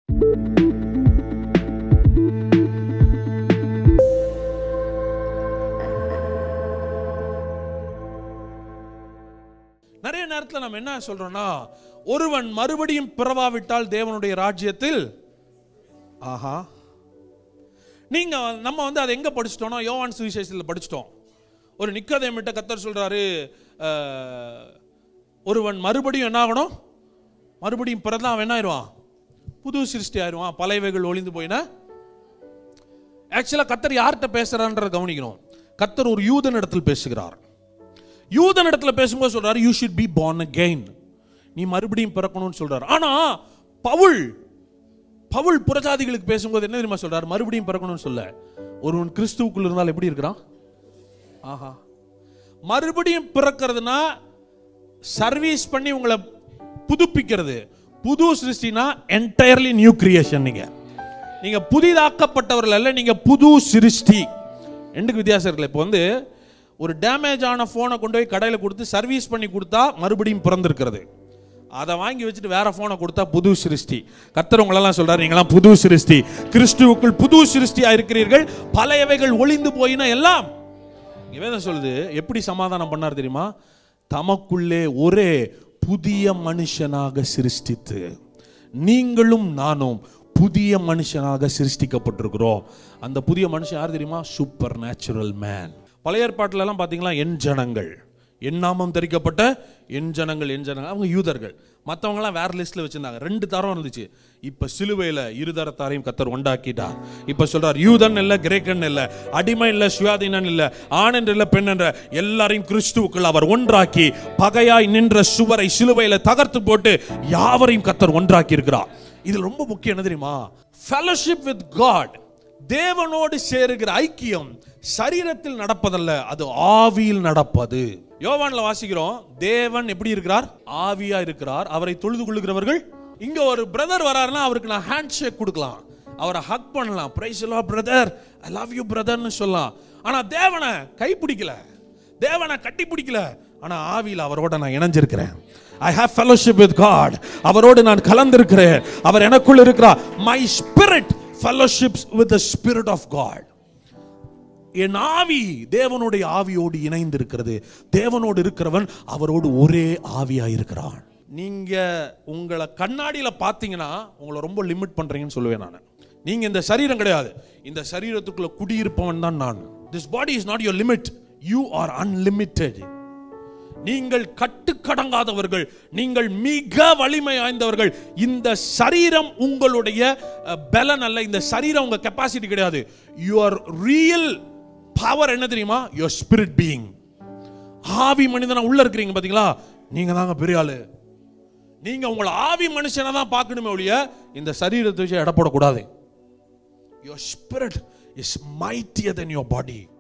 நிறைய நேரத்தில் நம்ம என்ன சொல்றோம்னா ஒருவன் மறுபடியும் பிறவாவிட்டால் தேவனுடைய ராஜ்யத்தில் ஆஹா நீங்க நம்ம வந்து அதை எங்க படிச்சிட்டோம்னா யோவான் சுவிசேஷத்தில் படிச்சிட்டோம் ஒரு நிக்கதேமிட்ட கத்தர் சொல்றாரு அஹ், ஒருவன் மறுபடியும் என்ன ஆகணும் மறுபடியும் பிறந்தா அவன் என்ன ஆயிடுவான் புது சிருஷ்டி ஆயிடுவான் பழையவைகள் ஒளிந்து போயினா ஆக்சுவலாக கத்தர் யார்கிட்ட பேசுறான்றத கவனிக்கணும் கத்தர் ஒரு யூதன் இடத்தில் பேசுகிறார் யூதன் இடத்துல பேசும்போது சொல்றாரு you should be born again நீ மறுபடியும் பிறக்கணும்னு சொல்றாரு ஆனா பவுல் பவுல் புறஜாதிகளுக்கு பேசும்போது என்ன தெரியுமா சொல்றாரு மறுபடியும் பிறக்கணும்னு சொல்ல ஒருவன் கிறிஸ்துவுக்குள்ள இருந்தால் எப்படி இருக்கிறான் ஆஹா மறுபடியும் பிறக்கிறதுனா சர்வீஸ் பண்ணி உங்களை புதுப்பிக்கிறது புது சிருஷ்டினா என்டையர்லி நியூ கிரியேஷன் நீங்க நீங்க புதிதாக்கப்பட்டவர்கள் அல்ல நீங்க புது சிருஷ்டி ரெண்டுக்கு வித்தியாசம் இருக்குல்ல இப்போ வந்து ஒரு டேமேஜ் ஆன ஃபோனை கொண்டு போய் கடையில் கொடுத்து சர்வீஸ் பண்ணி கொடுத்தா மறுபடியும் பிறந்திருக்கிறது அதை வாங்கி வச்சுட்டு வேற ஃபோனை கொடுத்தா புது சிருஷ்டி கர்த்தர் உங்களெல்லாம் சொல்றாரு நீங்களாம் புது சிருஷ்டி கிறிஸ்துவுக்குள் புது சிருஷ்டியா இருக்கிறீர்கள் பழையவைகள் ஒளிந்து போயின எல்லாம் இங்க வேதம் சொல்லுது எப்படி சமாதானம் பண்ணார் தெரியுமா தமக்குள்ளே ஒரே புதிய மனுஷனாக சிருஷ்டித்து நீங்களும் நானும் புதிய மனுஷனாக சிருஷ்டிக்கப்பட்டிருக்கிறோம் அந்த புதிய மனுஷன் யார் தெரியுமா சூப்பர் நேச்சுரல் மேன் பழைய ஏற்பாட்டுல எல்லாம் பார்த்தீங்களா என் ஜனங்கள் என் நாமம் தரிக்கப்பட்ட என் ஜனங்கள் என் ஜனங்கள் அவங்க யூதர்கள் மற்றவங்களாம் வேற லிஸ்ட்ல வச்சிருந்தாங்க ரெண்டு தரம் இருந்துச்சு இப்ப சிலுவையில இருதரத்தாரையும் கத்தர் உண்டாக்கிட்டார் இப்ப சொல்றார் யூதன் இல்ல கிரேக்கன் இல்ல அடிமை இல்ல சுயாதீனன் இல்ல ஆண் என்று இல்ல பெண் என்ற எல்லாரையும் கிறிஸ்துவுக்குள் அவர் ஒன்றாக்கி பகையாய் நின்ற சுவரை சிலுவையில தகர்த்து போட்டு யாவரையும் கத்தர் ஒன்றாக்கி இருக்கிறார் இதுல ரொம்ப முக்கியம் என்ன தெரியுமா ஃபெலோஷிப் வித் காட் தேவனோடு சேருகிற ஐக்கியம் சரீரத்தில் நடப்பதல்ல அது ஆவியில் நடப்பது யோவான்ல வாசிக்கிறோம் தேவன் எப்படி இருக்கிறார் ஆவியா இருக்கிறார் அவரை தொழுது கொள்ளுகிறவர்கள் இங்க ஒரு பிரதர் வராருன்னா அவருக்கு நான் ஹேண்ட் ஷேக் கொடுக்கலாம் அவரை ஹக் பண்ணலாம் பிரைஸ் லா பிரதர் ஐ லவ் யூ பிரதர்னு சொல்லலாம் ஆனா தேவனை கை பிடிக்கல தேவனை கட்டி பிடிக்கல ஆனா ஆவியில் அவரோட நான் இணைஞ்சிருக்கிறேன் I have fellowship with God அவரோடு நான் கலந்திருக்கிறேன் அவர் எனக்குள் இருக்கிறார் my spirit fellowships with the spirit of God என் ஆவி தேவனுடைய ஆவியோடு இணைந்து இருக்கிறது தேவனோடு இருக்கிறவன் அவரோடு ஒரே ஆவியா இருக்கிறான் நீங்க உங்களை கண்ணாடியில பார்த்தீங்கன்னா உங்களை ரொம்ப லிமிட் பண்றீங்கன்னு சொல்லுவேன் நான் நீங்க இந்த சரீரம் கிடையாது இந்த சரீரத்துக்குள்ள குடியிருப்பவன் தான் நான் this body is not your limit you are unlimited நீங்கள் கட்டுக்கடங்காதவர்கள் நீங்கள் மிக வலிமை வாய்ந்தவர்கள் இந்த சரீரம் உங்களுடைய அஹ், பலன் அல்ல இந்த சரீரம் உங்க கெப்பாசிட்டி கிடையாது யுவர் ரியல் பவர் என்ன தெரியுமா யுவர் ஸ்பிரிட் பீயிங் ஆவி மனிதனா உள்ள இருக்கிறீங்க பாத்தீங்களா நீங்க தாங்க பெரிய ஆளு நீங்க உங்களை ஆவி மனுஷனை தான் பார்க்கணுமே ஒழிய இந்த சரீரத்தை வச்சு எடை போடக்கூடாது your spirit is mightier than your body